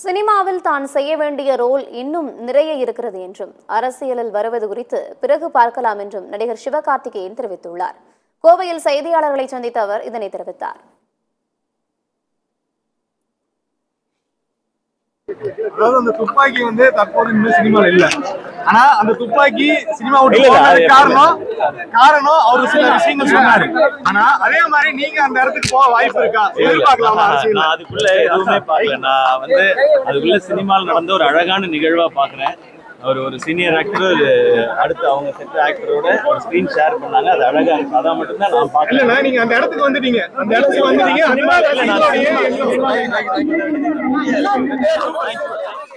சினிமாவில் தான் செய்ய வேண்டிய ரோல் இன்னும் நிறைய இருக்கிறது என்றும் அரசியலில் வருவது குறித்து பிறகு பார்க்கலாம் என்றும் நடிகர் சிவகார்த்திகேயன் தெரிவித்துள்ளார் கோவையில் செய்தியாளர்களை சந்தித்த அவர் இதனை தெரிவித்தார் அதாவது அந்த துப்பாக்கி வந்து தற்போது இன்னும் சினிமால இல்ல ஆனா அந்த துப்பாக்கி சினிமா விட்டு இல்ல, இல்ல, அது போனதுக்கு காரணம் காரணம் அவரு சில விஷயங்கள் சொன்னாரு ஆனா அதே மாதிரி நீங்க அந்த இடத்துக்கு போக வாய்ப்பு இருக்கா எதிர்பார்க்கலாம் அரசியல் நான் அதுக்குள்ள எதுவுமே பார்க்கல நான் வந்து அதுக்குள்ள சினிமாவில் நடந்த ஒரு அழகான நிகழ்வா பாக்குறேன் ஒரு ஒரு சீனியர் ஆக்டர் ஒரு அடுத்து அவங்க செட் ஆக்டரோட ஒரு ஸ்க்ரீன் ஷேர் பண்ணாங்க அது அழகா இருக்கு அதான் மட்டும்தான் நான் பார்க்கல இல்லண்ணா நீங்க அந்த இடத்துக்கு வந்துட்டீங்க அந்த இடத்துக்கு வந்துட்டீங்க சினிமா அந்த இல்ல, நான் இடத்துக்கு